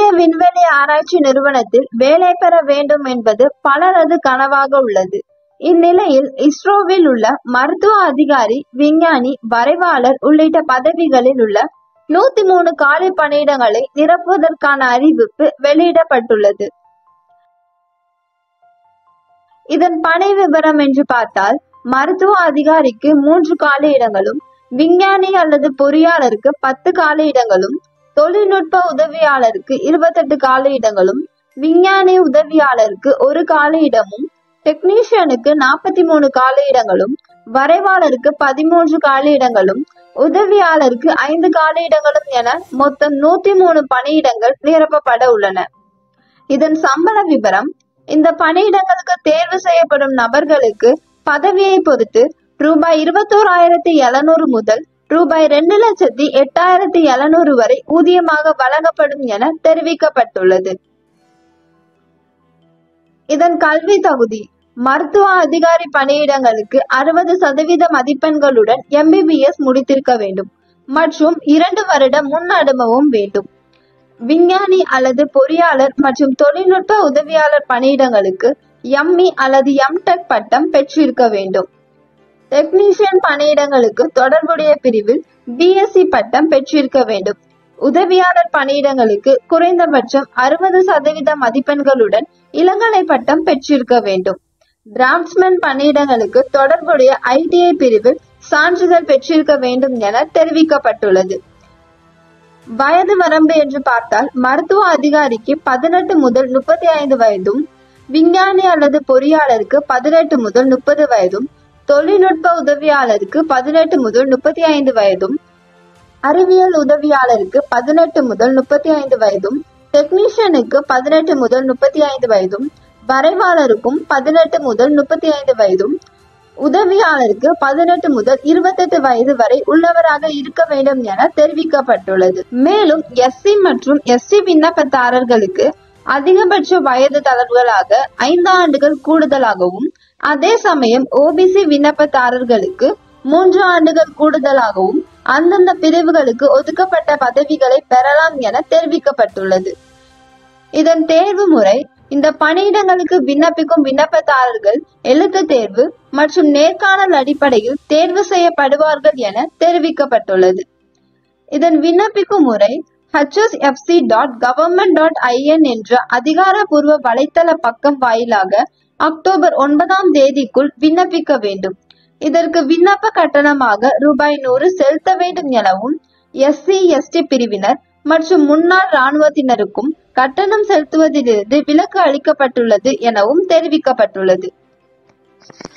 விண்வெளி ஆராய்ச்சி நிறுவனத்தில் வேலை பெற வேண்டும் என்பது பலரது கனவாக உள்ளது இந்நிலையில் இஸ்ரோவில் உள்ள மருத்துவ அதிகாரி விஞ்ஞானி வரைவாளர் உள்ளிட்ட பதவிகளில் உள்ள நூத்தி மூணு காலி பணியிடங்களை நிரப்புவதற்கான அறிவிப்பு வெளியிடப்பட்டுள்ளது இதன் பணி விவரம் என்று பார்த்தால் மருத்துவ அதிகாரிக்கு மூன்று காலி இடங்களும் விஞ்ஞானி அல்லது பொறியாளருக்கு பத்து காலி இடங்களும் தொழில்நுட்ப உதவியாளருக்கு இருபத்தெட்டு காலி இடங்களும் விஞ்ஞானி உதவியாளருக்கு ஒரு காலி இடமும் டெக்னீஷியனுக்கு நாற்பத்தி மூணு காலி இடங்களும் வரைவாளருக்கு பதிமூன்று காலி இடங்களும் உதவியாளருக்கு ஐந்து காலி இடங்களும் என மொத்தம் நூத்தி மூணு பணியிடங்கள் நிரப்பப்பட உள்ளன இதன் சம்பள விவரம் இந்த பணியிடங்களுக்கு தேர்வு செய்யப்படும் நபர்களுக்கு பதவியை பொறுத்து ரூபாய் இருபத்தோராயிரத்தி எழுநூறு முதல் ரூபாய் ரெண்டு லட்சத்தி எட்டாயிரத்தி எழுநூறு வரை ஊதியமாக வழங்கப்படும் என தெரிவிக்கப்பட்டுள்ளது இதன் கல்வி தகுதி மருத்துவ அதிகாரி பணியிடங்களுக்கு அறுபது சதவீத மதிப்பெண்களுடன் எம்பிபிஎஸ் முடித்திருக்க வேண்டும் மற்றும் இரண்டு வருட முன் அனுபவம் வேண்டும் விஞ்ஞானி அல்லது பொறியாளர் மற்றும் தொழில்நுட்ப உதவியாளர் பணியிடங்களுக்கு எம்இ அல்லது எம்டெக் பட்டம் பெற்றிருக்க வேண்டும் டெக்னீஷியன் பணியிடங்களுக்கு தொடர்புடைய பிரிவில் பிஎஸ்சி பட்டம் பெற்றிருக்க வேண்டும் உதவியாளர் பணியிடங்களுக்கு குறைந்தபட்சம் அறுபது சதவீத மதிப்பெண்களுடன் இளங்கலை பட்டம் பெற்றிருக்க வேண்டும் டிராப்ட்ஸ்மேன் பணியிடங்களுக்கு தொடர்புடைய ஐடிஐ பிரிவில் சான்றிதழ் பெற்றிருக்க வேண்டும் என தெரிவிக்கப்பட்டுள்ளது வயது வரம்பு என்று பார்த்தால் மருத்துவ அதிகாரிக்கு பதினெட்டு முதல் முப்பத்தி ஐந்து வயதும் விஞ்ஞானி அல்லது பொறியாளருக்கு பதினெட்டு முதல் முப்பது வயதும் தொழில்நுட்ப உதவியாளருக்கு பதினெட்டு முதல் முப்பத்தி ஐந்து வயதும் அறிவியல் உதவியாளருக்கு பதினெட்டு முதல் முப்பத்தி ஐந்து வயதும் டெக்னீஷியனுக்கு பதினெட்டு முதல் முப்பத்தி ஐந்து வயதும் வரைவாளருக்கும் பதினெட்டு முதல் முப்பத்தி ஐந்து வயதும் உதவியாளருக்கு பதினெட்டு முதல் இருபத்தெட்டு வயது வரை உள்ளவராக இருக்க வேண்டும் என தெரிவிக்கப்பட்டுள்ளது மேலும் எஸ்சி மற்றும் எஸ்டி விண்ணப்பதாரர்களுக்கு அதிகபட்ச வயது தளர்வுகளாக ஐந்து ஆண்டுகள் கூடுதலாகவும் அதே சமயம் ஓபிசி விண்ணப்பதாரர்களுக்கு மூன்று ஆண்டுகள் கூடுதலாகவும் அந்தந்த பிரிவுகளுக்கு ஒதுக்கப்பட்ட பதவிகளை பெறலாம் என தெரிவிக்கப்பட்டுள்ளது இதன் தேர்வு முறை இந்த பணியிடங்களுக்கு விண்ணப்பிக்கும் விண்ணப்பதாரர்கள் எழுத்து தேர்வு மற்றும் நேர்காணல் அடிப்படையில் தேர்வு செய்யப்படுவார்கள் என தெரிவிக்கப்பட்டுள்ளது இதன் விண்ணப்பிக்கும் முறை hsfc dot government dot IN என்ற அதிகாரப்பூர்வ வலைத்தள பக்கம் வாயிலாக அக்டோபர் ஒன்பதாம் தேதிக்குள் விண்ணப்பிக்க வேண்டும் இதற்கு விண்ணப்ப கட்டணமாக ரூபாய் நூறு செலுத்த வேண்டும் எனவும் எஸ்சி எஸ்டி பிரிவினர் மற்றும் முன்னாள் இராணுவத்தினருக்கும் கட்டணம் செலுத்துவதிலிருந்து விலக்கு அளிக்கப்பட்டுள்ளது எனவும் தெரிவிக்கப்பட்டுள்ளது